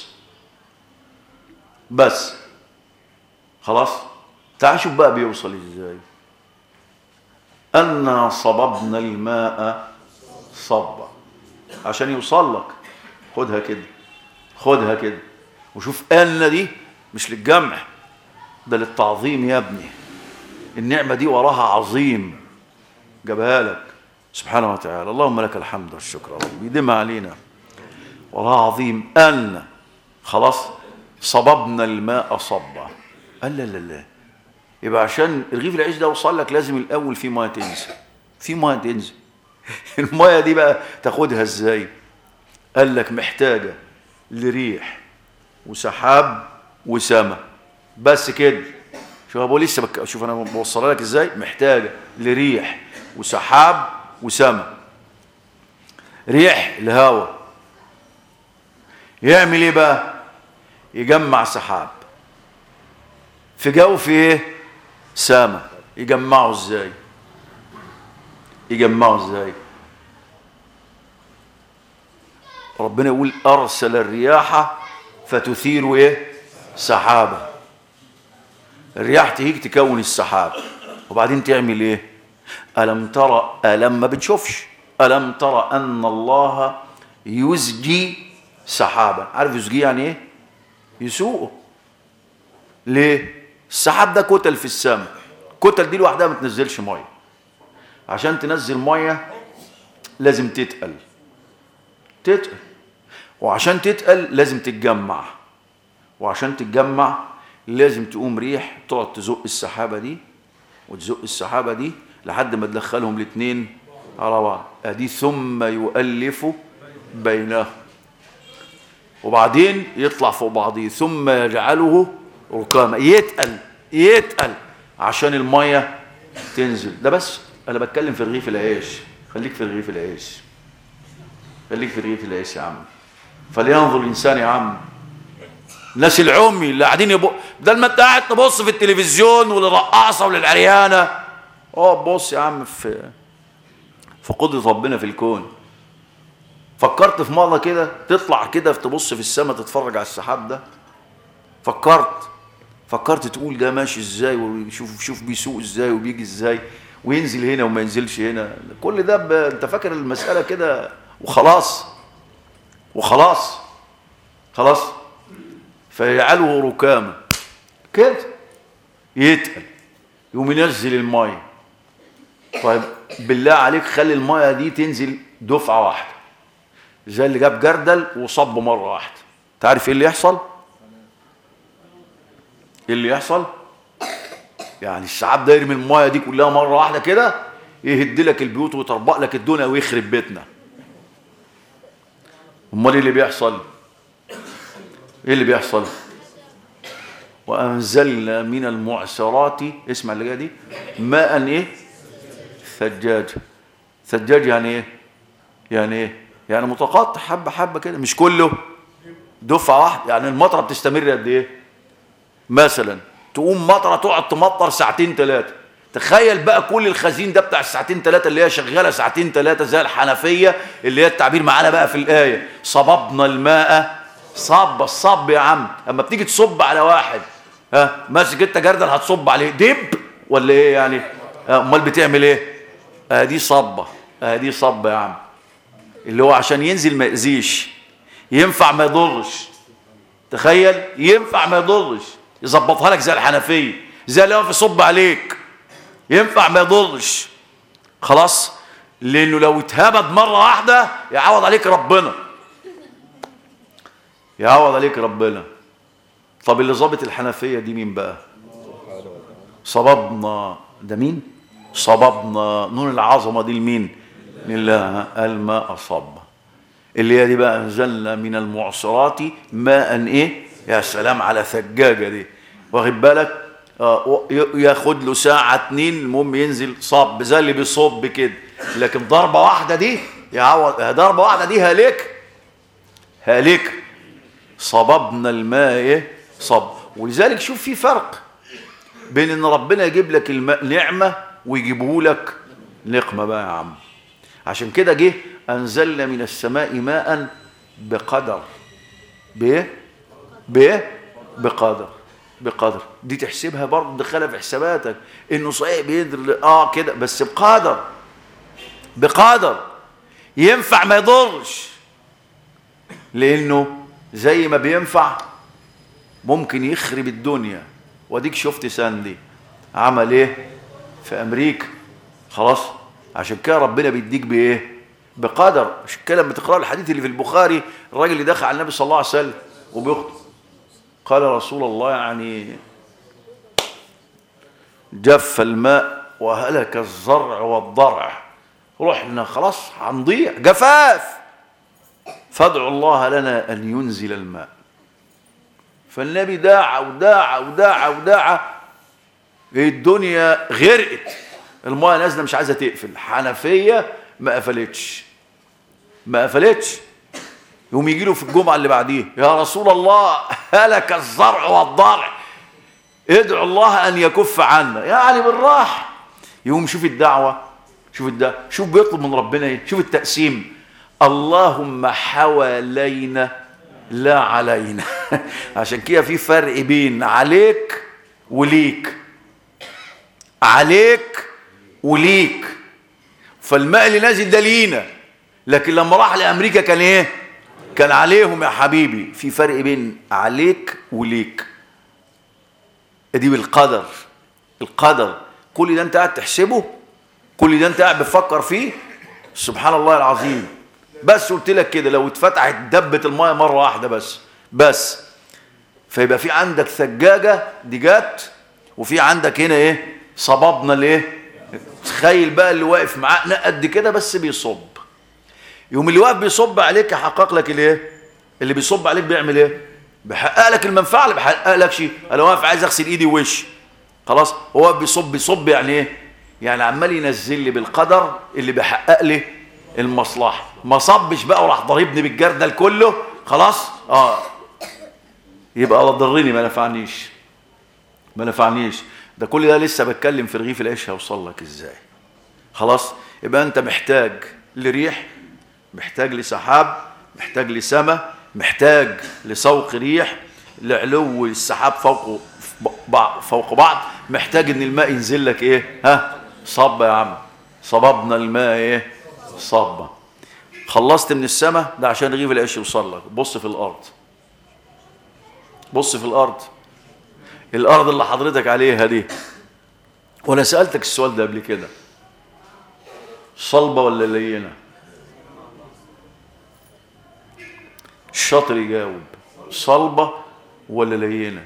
S1: بس خلاص تعال شوف بقى بيوصل ازاي أنا صببنا الماء صبا عشان يوصل لك خدها كده خدها كده وشوف أن دي مش للجمع ده للتعظيم يا ابني النعمة دي وراها عظيم جابها لك سبحانه وتعالى اللهم لك الحمد والشكر يا رب يدم علينا وراها عظيم أن خلاص صببنا الماء صبا قال لا لا لا يبقى عشان رغيف العيش ده يوصل لك لازم الأول في ميه تنزل في ميه تنزل الميه دي بقى تاخدها ازاي قال لك محتاجة لريح وسحاب وسماء بس كده شوف ابو لسه بك... شوف انا بوصلها لك ازاي محتاجه لريح وسحاب وسماء ريح الهواء يعمل ايه بقى يجمع سحاب في جوف ايه سماء يجمعه ازاي يجمعه ازاي ربنا يقول ارسل الرياح فتثير ايه سحابه الرياح تهيج تكون السحاب وبعدين تعمل ايه ألم ترى ألم ما بتشوفش ألم ترى أن الله يزجي سحابا عارف يزجي يعني ايه يسوقه ليه السحاب ده كتل في السماء كتل دي لوحدها ما تنزلش ميه عشان تنزل ميه لازم تتقل تتقل وعشان تتقل لازم تتجمع وعشان تتجمع لازم تقوم ريح تقعد تزق السحابة دي وتزق السحابة دي لحد ما تدخلهم الاثنين على بعض ادي ثم يؤلف بينهم وبعدين يطلع فوق بعضيه ثم يجعله ركاما يتقل يتقل عشان المية تنزل ده بس انا بتكلم في رغيف العيش خليك في رغيف العيش خليك في رغيف العيش يا عم فلينظر الانسان يا عم الناس العمي اللي قاعدين يبقوا بدل ما انت قاعد تبص في التلفزيون وللرقاصه وللعريانه اه بص يا عم في في قدره ربنا في الكون فكرت في مره كده تطلع كده تبص في السماء تتفرج على السحاب ده فكرت فكرت تقول ده ماشي ازاي وشوف شوف بيسوق ازاي وبيجي ازاي وينزل هنا وما ينزلش هنا كل ده ب... انت فاكر المساله كده وخلاص وخلاص خلاص فيجعله ركاما كده يتقل يقوم ينزل الميه طيب بالله عليك خلي الميه دي تنزل دفعه واحده زي اللي جاب جردل وصب مره واحده تعرف ايه اللي يحصل ايه اللي يحصل يعني السحاب ده يرمي الميه دي كلها مره واحده كده يهد لك البيوت ويطربق لك الدنيا ويخرب بيتنا امال ايه اللي بيحصل ايه اللي بيحصل وانزلنا من المعصرات اسمع اللي جايه دي ماء ايه ثجاج ثجاج يعني ايه يعني ايه يعني متقطع حبه حبه كده مش كله دفعه واحده يعني المطره بتستمر قد ايه مثلا تقوم مطره تقعد تمطر ساعتين ثلاثه تخيل بقى كل الخزين ده بتاع الساعتين ثلاثه اللي هي شغاله ساعتين ثلاثه زي الحنفيه اللي هي التعبير معانا بقى في الايه صببنا الماء صب الصب يا عم اما بتيجي تصب على واحد ها ماسك انت جردل هتصب عليه دب ولا ايه يعني امال بتعمل ايه ادي آه صبه ادي آه صبه يا عم اللي هو عشان ينزل ما يأذيش ينفع ما يضرش تخيل ينفع ما يضرش يظبطها لك زي الحنفيه زي اللي هو في صب عليك ينفع ما يضرش خلاص لانه لو اتهبد مره واحده يعوض عليك ربنا يعوض عليك ربنا طب اللي ظابط الحنفيه دي مين بقى صببنا ده مين صببنا نون العظمه دي لمين لله الماء صب اللي هي دي بقى انزلنا من المعصرات ماء ايه يا سلام على ثجاجه دي واخد بالك آه ياخد له ساعه اتنين المهم ينزل صب زي اللي بيصب كده لكن ضربه واحده دي يعوض ضربه واحده دي هالك هالك صببنا الماء ايه صب ولذلك شوف في فرق بين ان ربنا يجيب لك الماء نعمه ويجيبه لك نقمه بقى يا عم عشان كده جه انزلنا من السماء ماء بقدر بايه بايه بقدر بقدر دي تحسبها برضه تدخلها في حساباتك انه صحيح بيدر اه كده بس بقدر بقدر ينفع ما يضرش لانه زي ما بينفع ممكن يخرب الدنيا واديك شفت ساندي عمل ايه في امريكا خلاص عشان كده ربنا بيديك بايه بقدر عشان كده لما تقرا الحديث اللي في البخاري الراجل اللي دخل على النبي صلى الله عليه وسلم وبيخطب قال رسول الله يعني جف الماء وهلك الزرع والضرع رحنا خلاص هنضيع جفاف فادعوا الله لنا ان ينزل الماء فالنبي داعى وداعى وداعى وداعى الدنيا غرقت المايه نازله مش عايزه تقفل حنفيه ما قفلتش ما قفلتش يقوم يجي له في الجمعه اللي بعديه يا رسول الله هلك الزرع والضرع ادعو الله ان يكف عنا يعني بالراحه يقوم شوف الدعوه شوف الدعوة شوف بيطلب من ربنا ايه شوف التقسيم اللهم حوالينا لا علينا عشان كده في فرق بين عليك وليك عليك وليك فالماء اللي نازل ده لينا لكن لما راح لامريكا كان ايه كان عليهم يا حبيبي في فرق بين عليك وليك دي بالقدر القدر كل ده انت قاعد تحسبه كل ده انت قاعد بتفكر فيه سبحان الله العظيم بس قلت لك كده لو اتفتحت دبة المايه مرة واحدة بس بس فيبقى في عندك ثجاجة دي جت وفي عندك هنا ايه صبابنا الايه تخيل بقى اللي واقف معاه قد كده بس بيصب يوم اللي واقف بيصب عليك يحقق لك الايه اللي بيصب عليك بيعمل ايه بيحقق لك المنفعه اللي بيحقق لك شيء انا واقف عايز اغسل ايدي ووشي خلاص هو بيصب بيصب يعني ايه يعني عمال ينزل لي بالقدر اللي بيحقق لي المصلحه ما صبش بقى وراح ضاربني بالجردل كله خلاص اه يبقى لا ضرني ما نفعنيش ما نفعنيش ده كل ده لسه بتكلم في رغيف العيش هيوصل لك ازاي خلاص يبقى انت محتاج لريح محتاج لسحاب محتاج لسماء محتاج لسوق ريح لعلو السحاب فوق بعض فوق بعض محتاج ان الماء ينزل لك ايه ها صب يا عم صببنا الماء ايه صبا خلصت من السماء ده عشان رغيف العيش يوصل لك بص في الارض بص في الارض الارض اللي حضرتك عليها دي وانا سالتك السؤال ده قبل كده صلبه ولا لينه الشاطر يجاوب صلبه ولا لينه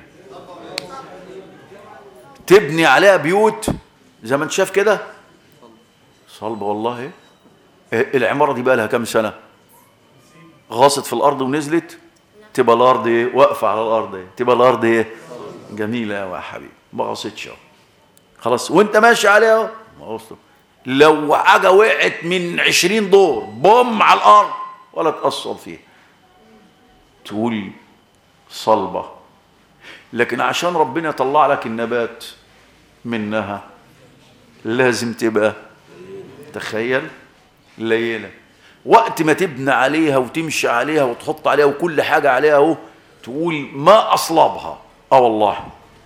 S1: تبني عليها بيوت زي ما انت شايف كده صلبه والله إيه العماره دي بقى لها كام سنه غاصت في الارض ونزلت تبقى الارض ايه واقفه على الارض ايه تبقى الارض ايه جميله قوي يا حبيبي ما غاصتش اهو خلاص وانت ماشي عليها اهو لو حاجه وقعت من عشرين دور بوم على الارض ولا تاثر فيها تقول صلبه لكن عشان ربنا يطلع لك النبات منها لازم تبقى تخيل ليلة وقت ما تبنى عليها وتمشي عليها وتحط عليها وكل حاجة عليها اهو تقول ما أصلبها اه والله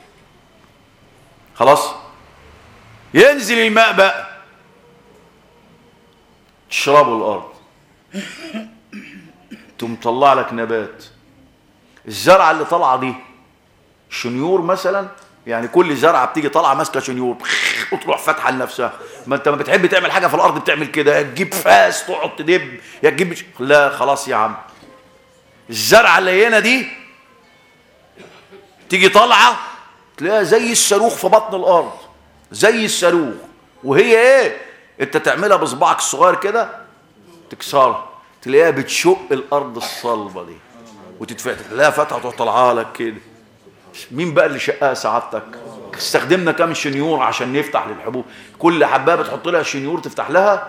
S1: خلاص ينزل الماء بقى تشربه الأرض تقوم طلع لك نبات الزرعة اللي طالعة دي شنيور مثلا يعني كل زرعه بتيجي طالعه ماسكه شنيور وتروح فاتحه لنفسها ما انت ما بتحب تعمل حاجه في الارض بتعمل كده يا تجيب فاس تقعد تدب يا تجيب لا خلاص يا عم الزرعه اللينه دي تيجي طالعه تلاقيها زي الصاروخ في بطن الارض زي الصاروخ وهي ايه انت تعملها بصباعك الصغير كده تكسرها تلاقيها بتشق الارض الصلبه دي وتتفتح تلاقيها فتحه تروح طالعه لك كده مين بقى اللي شقها سعادتك استخدمنا كام شنيور عشان نفتح للحبوب كل حبايه بتحط لها شنيور تفتح لها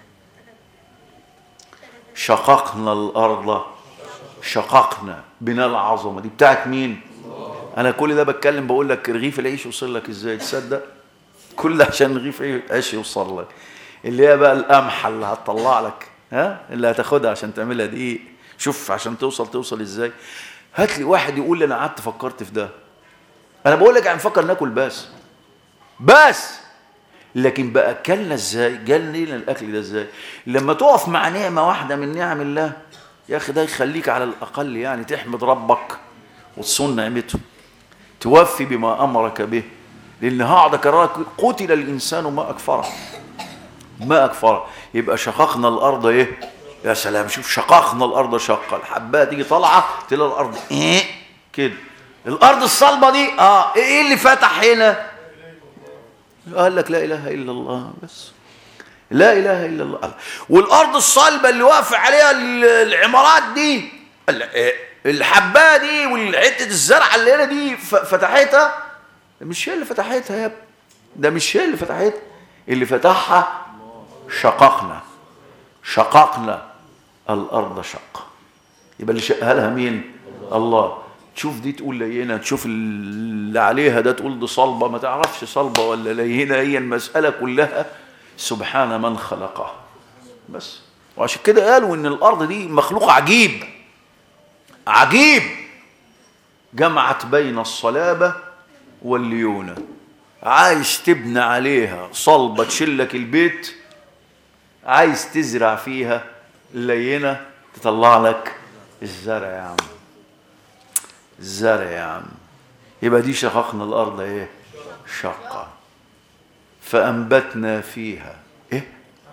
S1: شققنا الارض شققنا بناء العظمه دي بتاعت مين انا كل ده بتكلم بقول لك رغيف العيش يوصل لك ازاي تصدق كل ده عشان رغيف العيش يوصل لك اللي هي بقى القمحه اللي هتطلع لك ها اللي هتاخدها عشان تعملها دقيق شوف عشان توصل توصل ازاي هات لي واحد يقول لي انا قعدت فكرت في ده انا بقول لك هنفكر ناكل بس بس لكن بقى كلنا ازاي جال لنا الاكل ده ازاي لما تقف مع نعمه واحده من نعم الله يا اخي ده يخليك على الاقل يعني تحمد ربك وتصون نعمته توفي بما امرك به لان هقعد اكررك قتل الانسان ما اكفره ما اكفره يبقى شققنا الارض ايه يا سلام شوف شققنا الارض شقا الحبايه تيجي طالعه تلاقي الارض ايه كده الارض الصلبه دي اه ايه اللي فتح هنا قال لك لا اله الا الله بس لا اله الا الله والارض الصلبه اللي واقف عليها العمارات دي الحبايه دي والحته الزرعه اللي هنا دي فتحتها مش هي اللي فتحتها يا ابني ده مش هي اللي فتحتها اللي فتحها شققنا شققنا الارض شق يبقى اللي شقها لها مين الله تشوف دي تقول لينه تشوف اللي عليها ده تقول دي صلبه ما تعرفش صلبه ولا لينه هي المساله كلها سبحان من خلقها بس وعشان كده قالوا ان الارض دي مخلوق عجيب عجيب جمعت بين الصلابه والليونه عايز تبني عليها صلبه تشلك البيت عايز تزرع فيها لينه تطلع لك الزرع يا عم الزرع يا عم يبقى دي شققنا الارض ايه شقه فانبتنا فيها ايه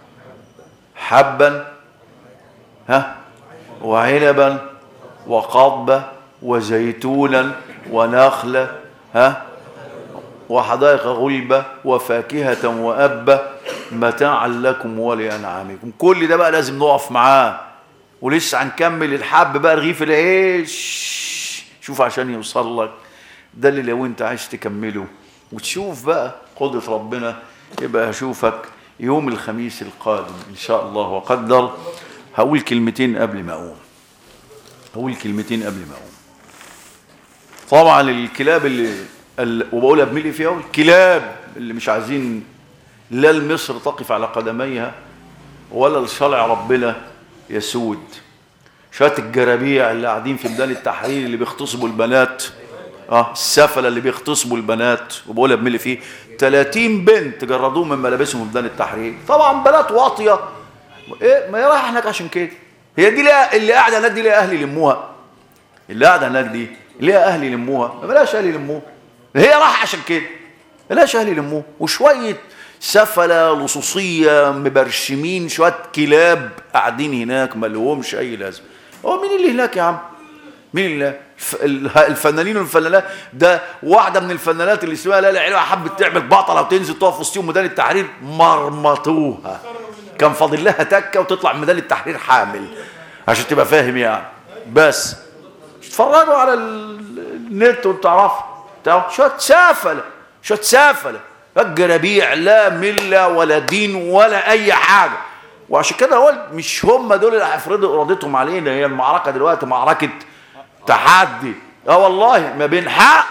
S1: حبا ها وعنبا وقضبا وزيتونا ونخلا ها وحدائق غلبة وفاكهة وأبا متاعا لكم ولأنعامكم كل ده بقى لازم نقف معاه ولسه هنكمل الحب بقى رغيف العيش شوف عشان يوصل لك ده اللي لو انت عايز تكمله وتشوف بقى قدرة ربنا يبقى هشوفك يوم الخميس القادم إن شاء الله وقدر هقول كلمتين قبل ما أقوم هقول كلمتين قبل ما أقوم طبعا الكلاب اللي وبقولها بملء فيها الكلاب اللي مش عايزين لا المصر تقف على قدميها ولا الشرع ربنا يسود شويه الجرابيع اللي قاعدين في ميدان التحرير اللي بيغتصبوا البنات اه السفله اللي بيغتصبوا البنات وبقولها بملء فيه 30 بنت جردوهم من ملابسهم في ميدان التحرير طبعا بنات واطيه ايه ما هي رايحه هناك عشان كده هي دي ليها اللي قاعده هناك دي ليها اهل يلموها اللي قاعده هناك دي ليها اهل يلموها ما بلاش اهل يلموها هي رايحه عشان كده بلاش اهل يلموها وشويه سفله لصوصيه مبرشمين شويه كلاب قاعدين هناك ما لهمش اي لازمه هو مين اللي هناك يا عم مين اللي الفنانين والفنانات ده واحده من الفنانات اللي اسمها لا لا حبت تعمل بطله وتنزل تقف وسطهم ميدان التحرير مرمطوها كان فاضل لها تكه وتطلع من ميدان التحرير حامل عشان تبقى فاهم يعني بس اتفرجوا على النت وتعرفوا شويه سافله شويه سافله الجرابيع لا مله ولا دين ولا اي حاجه وعشان كده قلت مش هم دول اللي هيفرضوا ارادتهم علينا هي المعركه دلوقتي معركه تحدي اه والله ما بين حق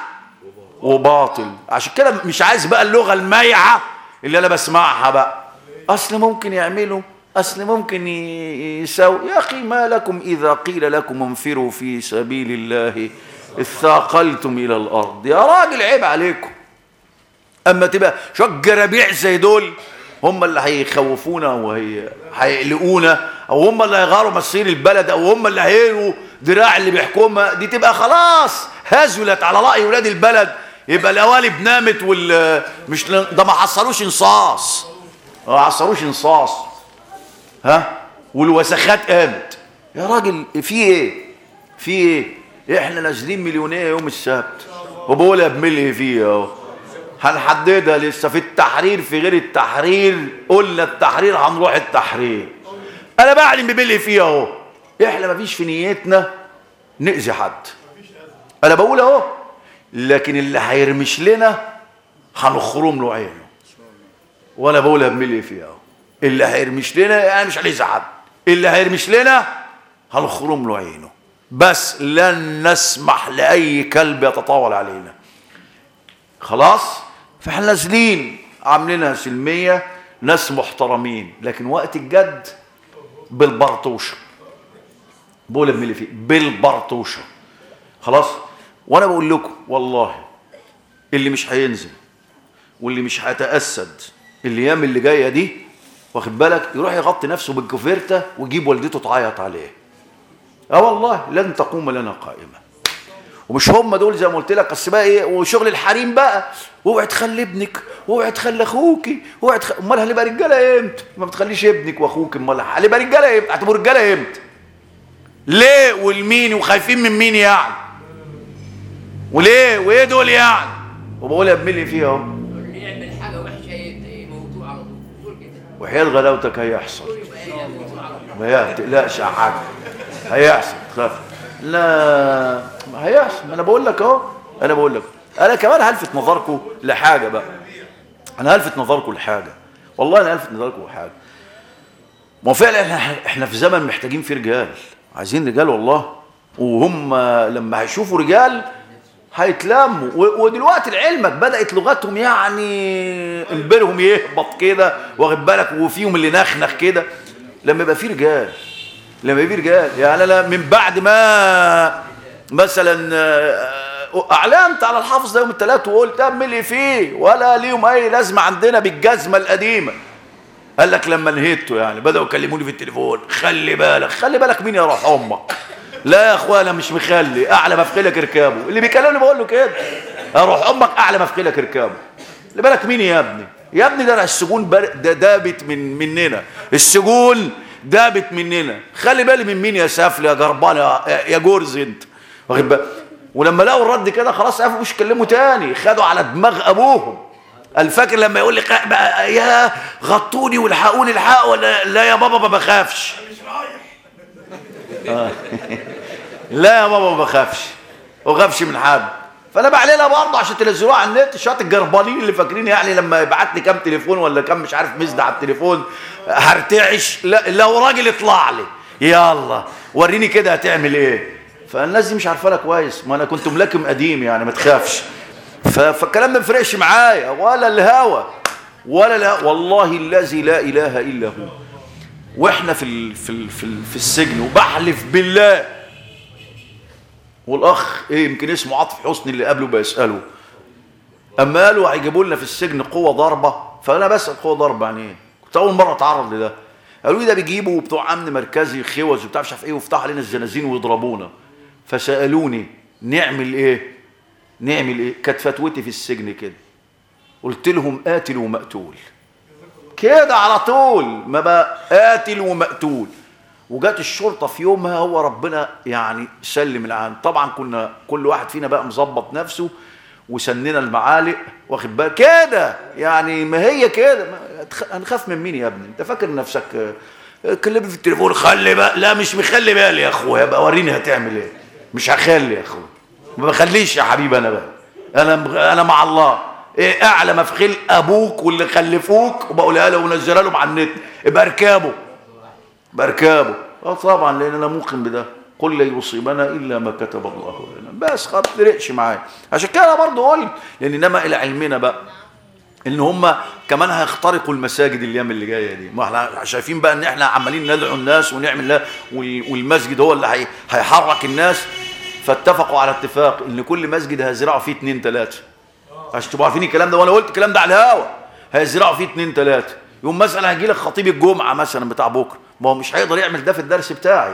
S1: وباطل عشان كده مش عايز بقى اللغه المايعه اللي انا بسمعها بقى اصل ممكن يعملوا اصل ممكن يساوي يا اخي ما لكم اذا قيل لكم انفروا في سبيل الله اثاقلتم الى الارض يا راجل عيب عليكم اما تبقى شو جرابيع زي دول هم اللي هيخوفونا وهي هيقلقونا او هم اللي هيغيروا مصير البلد او هم اللي هيلوا دراع اللي بيحكمها دي تبقى خلاص هزلت على راي ولاد البلد يبقى القوالب نامت وال مش ده ما حصلوش انصاص ما حصلوش انصاص ها والوسخات قامت يا راجل في ايه في ايه احنا نازلين مليونيه يوم السبت وبقولها بملي فيه اهو هنحددها لسه في التحرير في غير التحرير قلنا التحرير هنروح التحرير انا بعلم بملي فيه اهو احنا مفيش في نيتنا نأذي حد انا بقول اهو لكن اللي هيرمش لنا هنخرم له عينه وانا بقولها بملي فيه اهو اللي هيرمش لنا يعني مش هنأذي حد اللي هيرمش لنا هنخرم له عينه بس لن نسمح لأي كلب يتطاول علينا خلاص فاحنا نازلين عاملينها سلمية ناس محترمين لكن وقت الجد بالبرطوشة بقول ابن اللي فيه بالبرطوشة خلاص وانا بقول لكم والله اللي مش هينزل واللي مش هيتأسد الايام اللي جايه دي واخد بالك يروح يغطي نفسه بالكوفيرته ويجيب والدته تعيط عليه اه والله لن تقوم لنا قائمه ومش هم دول زي ما قلت لك بس بقى ايه وشغل الحريم بقى اوعي تخلي ابنك اوعي تخلي اخوكي اوعي تخ... امال هنبقى رجاله امتى ما بتخليش ابنك واخوك امال هنبقى رجاله امتى هتبقوا رجاله امتى ليه والمين وخايفين من مين يعني وليه وايه دول يعني وبقول ابملي فيها اهو
S2: اللي يعمل حاجه وحشه يموتوه على طول دول كده
S1: وحياة غلاوتك هيحصل
S2: يبقى يموتوه على طول
S1: ما تقلقش يا حاج هيحصل تخاف لا ما هيحصل ما انا بقول لك اهو انا بقول لك انا كمان هلفت نظركم لحاجه بقى انا هلفت نظركم لحاجه والله انا هلفت نظركم لحاجه ما هو فعلا احنا احنا في زمن محتاجين فيه رجال عايزين رجال والله وهم لما هيشوفوا رجال هيتلموا و- ودلوقتي لعلمك بدات لغتهم يعني انبرهم يهبط كده واخد بالك وفيهم اللي نخنخ كده لما يبقى في رجال لما يبقى في رجال يعني انا من بعد ما مثلا آه، اعلنت على الحافظ ده يوم الثلاث وقلت اعمل ايه فيه ولا ليهم اي لازمه عندنا بالجزمه القديمه قال لك لما نهيته يعني بدأوا يكلموني في التليفون خلي بالك خلي بالك مين يا روح امك لا يا اخويا انا مش مخلي اعلى مفخلك اركابه اللي بيكلمني بقول له كده اروح امك اعلى مفخلك اركابه خلي بالك مين يا ابني يا ابني ده أنا السجون بر... ده دابت من مننا السجون دابت مننا خلي بالي من مين يا سافل يا جربان يا, يا جورز انت واخد بالك ولما لقوا الرد كده خلاص عرفوا مش يكلموا تاني خدوا على دماغ ابوهم الفاكر لما يقول لي قا- بقى يا غطوني والحقوني الحق ولا لا يا بابا ما بخافش آه. لا يا بابا ما بخافش ما بخافش من حد فانا بعلنها برضه عشان تنزلوها على النت شويه الجربانين اللي فاكرين يعني لما يبعت لي كام تليفون ولا كام مش عارف مزد على التليفون هرتعش لا لو راجل اطلع لي يلا وريني كده هتعمل ايه فالناس دي مش عارفانا كويس ما انا كنت ملاكم قديم يعني ما تخافش ف- فالكلام ده ما فرقش معايا ولا الهوى ولا لا والله الذي لا اله الا هو واحنا في ال في ال في, ال في السجن وبحلف بالله والاخ ايه يمكن اسمه عاطف حسني اللي قبله بيساله اما قالوا هيجيبوا لنا في السجن قوه ضربه فانا بسال قوه ضربه يعني ايه كنت اول مره اتعرض لده قالوا لي ده بيجيبوا بتوع امن مركزي خوذ وبتاع مش عارف ايه ويفتحوا علينا الزنازين ويضربونا فسالوني نعمل ايه نعمل ايه كانت فتوتي في السجن كده قلت لهم قاتل ومقتول كده على طول ما بقى قاتل ومقتول وجات الشرطه في يومها هو ربنا يعني سلم العام طبعا كنا كل واحد فينا بقى مظبط نفسه وسننا المعالق واخد بالك كده يعني ما هي كده ما- هتخ- هنخاف من مين يا ابني انت فاكر نفسك آه، كلمني في التليفون خلي بقى لا مش مخلي بالي يا اخويا بقى وريني هتعمل ايه مش هخلي يا اخويا ما بخليش يا حبيبي انا بقى انا مغ- انا مع الله ايه اعلى مفخيل ابوك واللي خلفوك وبقولها له ونزلها لهم على النت ابقى اركبه بركابه اه طبعا لان انا موقن بده قل لا يصيبنا الا ما كتب الله لنا بس خلاص ما تفرقش معايا عشان كده انا برضه قلت لان انما الى علمنا بقى ان هم كمان هيخترقوا المساجد الايام اللي جايه دي ما احنا شايفين بقى ان احنا عمالين ندعو الناس ونعمل لا وال- والمسجد هو اللي هي- هيحرك الناس فاتفقوا على اتفاق ان كل مسجد هيزرعوا فيه اتنين تلاته عشان تبقوا عارفين الكلام ده وانا قلت الكلام ده على الهوا هيزرعوا فيه اتنين تلاته يوم مثلا هيجي لك خطيب الجمعه مثلا بتاع بكره ما هو مش هيقدر يعمل ده في الدرس بتاعي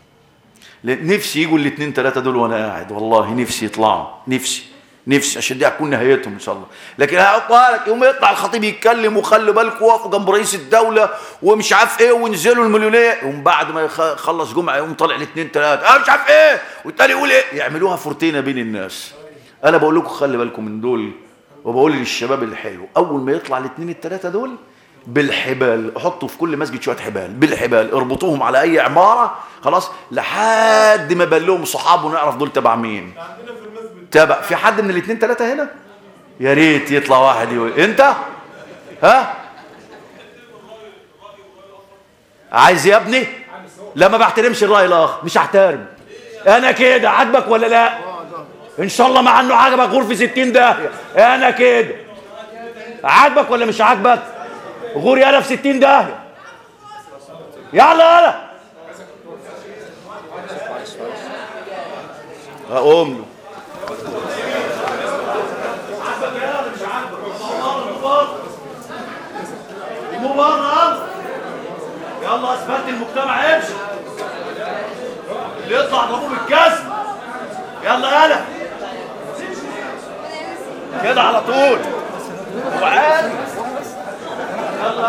S1: لأن نفسي يجوا الاثنين ثلاثه دول وانا قاعد والله نفسي يطلعوا نفسي نفسي عشان دي هتكون نهايتهم ان شاء الله لكن هحطها لك يوم يطلع الخطيب يتكلم وخلي بالكم وقفوا جنب رئيس الدوله ومش عارف ايه وينزلوا المليونيه يقوم بعد ما يخ- يخلص جمعه يقوم طالع الاثنين ثلاثه اه مش عارف ايه والتاني يقول ايه يعملوها فرتينه بين الناس انا بقول لكم خلي بالكم من دول وبقول للشباب الحلو اول ما يطلع الاثنين الثلاثه دول بالحبال حطوا في كل مسجد شويه حبال بالحبال اربطوهم على اي عماره خلاص لحد ما بان لهم صحاب ونعرف دول تبع مين تبع في حد من الاثنين ثلاثه هنا يا ريت يطلع واحد يقول انت ها عايز يا ابني لا ما بحترمش الراي الاخر مش هحترم انا كده عاجبك ولا لا ان شاء الله مع انه عجبك غرفه 60 داهيه انا كده عاجبك ولا مش عاجبك غوري انا في 60 داهيه يلا يلا اقوم له يلا اسفلت المجتمع امشي اللي يطلع ضربوه بالجزم يلا يلا كده على طول وعاد يلا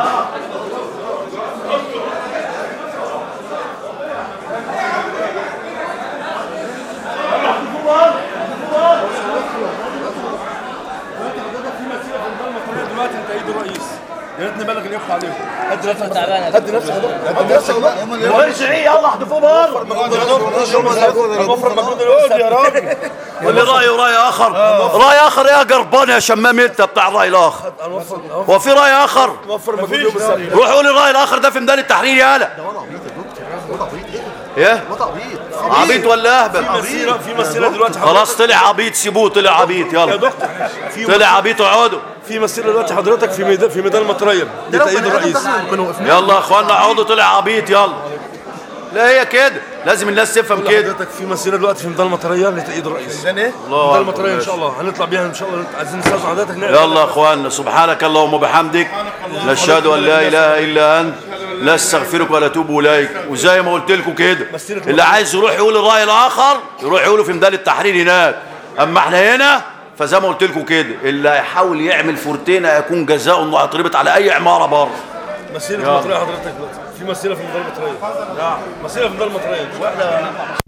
S1: يلا احذفوه بره احذفوه بره
S3: دلوقتي انت ايد الرئيس يا ريت نبلغ اليافطه عليهم هد نفسك
S4: تعبانة
S3: هد نفسك هد نفسك بقى
S1: وش ايه يلا احذفوه بره
S3: المفرد مجهود الوقت يا راجل
S1: واللي رايه راي اخر راي اخر يا قربان يا شمام انت بتاع الراي الاخر هو في راي اخر
S3: وفر مجهود يوم السبت
S1: روح قول الراي الاخر ده في ميدان التحرير يالا ايه عبيط ولا اهبل
S3: مسيره في مسيره دلوقتي
S1: خلاص طلع عبيط سيبوه طلع عبيط
S3: يا
S1: يلا
S3: دكتور في
S1: طلع عبيط اقعدوا
S3: في مسيره دلوقتي حضرتك في ميدان في ميدان المطريه لتأييد الرئيس
S1: يلا يا اخوانا اقعدوا طلع عبيط يلا لا هي كده لازم الناس تفهم كده
S3: حضرتك في مسيره دلوقتي في ميدان المطريه لتأييد الرئيس ميدان ايه؟
S1: الله
S3: ميدان
S1: أكبر،
S3: المطريه ان
S1: ماشي.
S3: شاء الله هنطلع بيها ان شاء الله عايزين نستاذن حضرتك نعمل
S1: يلا يا اخوانا سبحانك اللهم وبحمدك نشهد ان لا اله الا انت نستغفرك ونتوب اليك وزي ما قلت لكم كده اللي عايز يروح يقول الراي الاخر يروح يقوله في ميدان التحرير هناك اما احنا هنا فزي ما قلت لكم كده اللي هيحاول يعمل فورتينا هيكون جزاؤه انه هيتربط على اي عماره بره
S3: مسيره المطريه حضرتك دلوقتي في مسيره في ميدان المطريه مسيره في ميدان المطريه واحنا